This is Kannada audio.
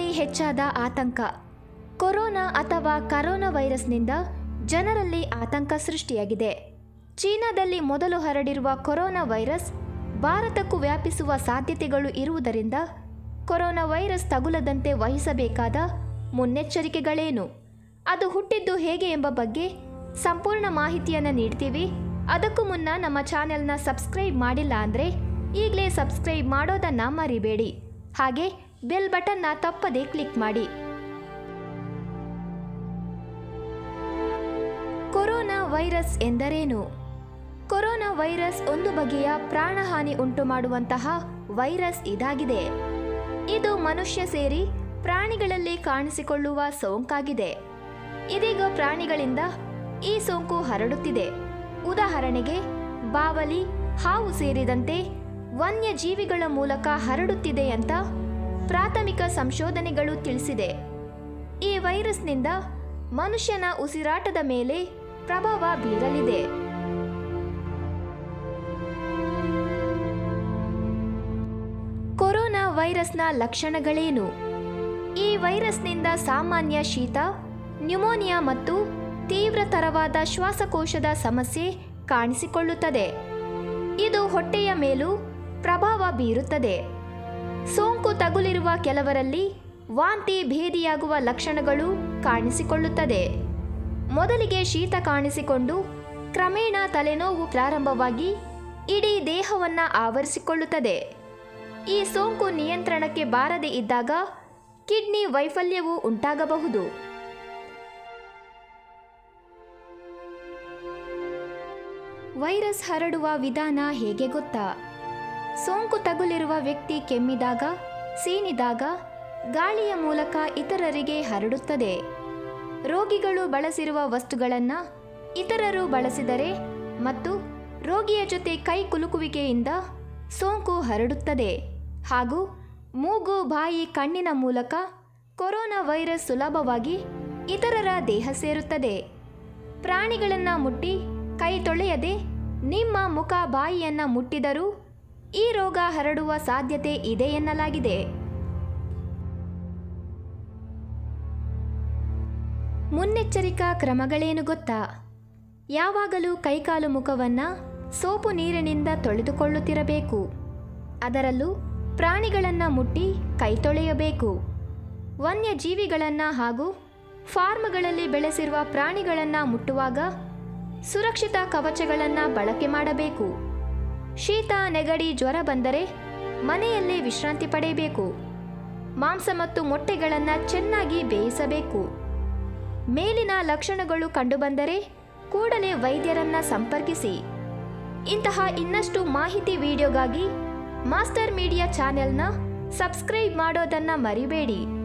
ಚೀನಾದಲ್ಲಿ ಹೆಚ್ಚಾದ ಆತಂಕ ಕೊರೋನಾ ಅಥವಾ ಕರೋನಾ ವೈರಸ್ನಿಂದ ಜನರಲ್ಲಿ ಆತಂಕ ಸೃಷ್ಟಿಯಾಗಿದೆ ಚೀನಾದಲ್ಲಿ ಮೊದಲು ಹರಡಿರುವ ಕೊರೋನಾ ವೈರಸ್ ಭಾರತಕ್ಕೂ ವ್ಯಾಪಿಸುವ ಸಾಧ್ಯತೆಗಳು ಇರುವುದರಿಂದ ಕೊರೋನಾ ವೈರಸ್ ತಗುಲದಂತೆ ವಹಿಸಬೇಕಾದ ಮುನ್ನೆಚ್ಚರಿಕೆಗಳೇನು ಅದು ಹುಟ್ಟಿದ್ದು ಹೇಗೆ ಎಂಬ ಬಗ್ಗೆ ಸಂಪೂರ್ಣ ಮಾಹಿತಿಯನ್ನು ನೀಡ್ತೀವಿ ಅದಕ್ಕೂ ಮುನ್ನ ನಮ್ಮ ಚಾನೆಲ್ನ ಸಬ್ಸ್ಕ್ರೈಬ್ ಮಾಡಿಲ್ಲ ಅಂದರೆ ಈಗಲೇ ಸಬ್ಸ್ಕ್ರೈಬ್ ಮಾಡೋದನ್ನು ಮರಿಬೇಡಿ ಹಾಗೆ ಬೆಲ್ ಬಟನ್ನ ತಪ್ಪದೇ ಕ್ಲಿಕ್ ಮಾಡಿ ಕೊರೋನಾ ವೈರಸ್ ಎಂದರೇನು ಕೊರೋನಾ ವೈರಸ್ ಒಂದು ಬಗೆಯ ಪ್ರಾಣಹಾನಿ ಉಂಟು ಮಾಡುವಂತಹ ವೈರಸ್ ಇದಾಗಿದೆ ಇದು ಮನುಷ್ಯ ಸೇರಿ ಪ್ರಾಣಿಗಳಲ್ಲಿ ಕಾಣಿಸಿಕೊಳ್ಳುವ ಸೋಂಕಾಗಿದೆ ಇದೀಗ ಪ್ರಾಣಿಗಳಿಂದ ಈ ಸೋಂಕು ಹರಡುತ್ತಿದೆ ಉದಾಹರಣೆಗೆ ಬಾವಲಿ ಹಾವು ಸೇರಿದಂತೆ ವನ್ಯಜೀವಿಗಳ ಮೂಲಕ ಹರಡುತ್ತಿದೆ ಅಂತ ಪ್ರಾಥಮಿಕ ಸಂಶೋಧನೆಗಳು ತಿಳಿಸಿದೆ ಈ ವೈರಸ್ನಿಂದ ಮನುಷ್ಯನ ಉಸಿರಾಟದ ಮೇಲೆ ಪ್ರಭಾವ ಬೀರಲಿದೆ ಕೊರೋನಾ ವೈರಸ್ನ ಲಕ್ಷಣಗಳೇನು ಈ ವೈರಸ್ನಿಂದ ಸಾಮಾನ್ಯ ಶೀತ ನ್ಯುಮೋನಿಯಾ ಮತ್ತು ತೀವ್ರತರವಾದ ಶ್ವಾಸಕೋಶದ ಸಮಸ್ಯೆ ಕಾಣಿಸಿಕೊಳ್ಳುತ್ತದೆ ಇದು ಹೊಟ್ಟೆಯ ಮೇಲೂ ಪ್ರಭಾವ ಬೀರುತ್ತದೆ ಸೋಂಕು ತಗುಲಿರುವ ಕೆಲವರಲ್ಲಿ ವಾಂತಿ ಭೇದಿಯಾಗುವ ಲಕ್ಷಣಗಳು ಕಾಣಿಸಿಕೊಳ್ಳುತ್ತದೆ ಮೊದಲಿಗೆ ಶೀತ ಕಾಣಿಸಿಕೊಂಡು ಕ್ರಮೇಣ ತಲೆನೋವು ಪ್ರಾರಂಭವಾಗಿ ಇಡೀ ದೇಹವನ್ನ ಆವರಿಸಿಕೊಳ್ಳುತ್ತದೆ ಈ ಸೋಂಕು ನಿಯಂತ್ರಣಕ್ಕೆ ಬಾರದೆ ಇದ್ದಾಗ ಕಿಡ್ನಿ ವೈಫಲ್ಯವು ಉಂಟಾಗಬಹುದು ವೈರಸ್ ಹರಡುವ ವಿಧಾನ ಹೇಗೆ ಗೊತ್ತಾ ಸೋಂಕು ತಗುಲಿರುವ ವ್ಯಕ್ತಿ ಕೆಮ್ಮಿದಾಗ ಸೀನಿದಾಗ ಗಾಳಿಯ ಮೂಲಕ ಇತರರಿಗೆ ಹರಡುತ್ತದೆ ರೋಗಿಗಳು ಬಳಸಿರುವ ವಸ್ತುಗಳನ್ನು ಇತರರು ಬಳಸಿದರೆ ಮತ್ತು ರೋಗಿಯ ಜೊತೆ ಕೈ ಕುಲುಕುವಿಕೆಯಿಂದ ಸೋಂಕು ಹರಡುತ್ತದೆ ಹಾಗೂ ಮೂಗು ಬಾಯಿ ಕಣ್ಣಿನ ಮೂಲಕ ಕೊರೋನಾ ವೈರಸ್ ಸುಲಭವಾಗಿ ಇತರರ ದೇಹ ಸೇರುತ್ತದೆ ಪ್ರಾಣಿಗಳನ್ನು ಮುಟ್ಟಿ ಕೈ ತೊಳೆಯದೆ ನಿಮ್ಮ ಮುಖ ಬಾಯಿಯನ್ನ ಮುಟ್ಟಿದರೂ ಈ ರೋಗ ಹರಡುವ ಸಾಧ್ಯತೆ ಇದೆ ಎನ್ನಲಾಗಿದೆ ಮುನ್ನೆಚ್ಚರಿಕಾ ಕ್ರಮಗಳೇನು ಗೊತ್ತಾ ಯಾವಾಗಲೂ ಕೈಕಾಲು ಮುಖವನ್ನು ಸೋಪು ನೀರಿನಿಂದ ತೊಳೆದುಕೊಳ್ಳುತ್ತಿರಬೇಕು ಅದರಲ್ಲೂ ಪ್ರಾಣಿಗಳನ್ನು ಮುಟ್ಟಿ ಕೈ ತೊಳೆಯಬೇಕು ವನ್ಯಜೀವಿಗಳನ್ನು ಹಾಗೂ ಫಾರ್ಮ್ಗಳಲ್ಲಿ ಬೆಳೆಸಿರುವ ಪ್ರಾಣಿಗಳನ್ನು ಮುಟ್ಟುವಾಗ ಸುರಕ್ಷಿತ ಕವಚಗಳನ್ನು ಬಳಕೆ ಮಾಡಬೇಕು ಶೀತ ನೆಗಡಿ ಜ್ವರ ಬಂದರೆ ಮನೆಯಲ್ಲೇ ವಿಶ್ರಾಂತಿ ಪಡೆಯಬೇಕು ಮಾಂಸ ಮತ್ತು ಮೊಟ್ಟೆಗಳನ್ನು ಚೆನ್ನಾಗಿ ಬೇಯಿಸಬೇಕು ಮೇಲಿನ ಲಕ್ಷಣಗಳು ಕಂಡುಬಂದರೆ ಕೂಡಲೇ ವೈದ್ಯರನ್ನ ಸಂಪರ್ಕಿಸಿ ಇಂತಹ ಇನ್ನಷ್ಟು ಮಾಹಿತಿ ವಿಡಿಯೋಗಾಗಿ ಮಾಸ್ಟರ್ ಮೀಡಿಯಾ ಚಾನೆಲ್ನ ಸಬ್ಸ್ಕ್ರೈಬ್ ಮಾಡೋದನ್ನ ಮರಿಬೇಡಿ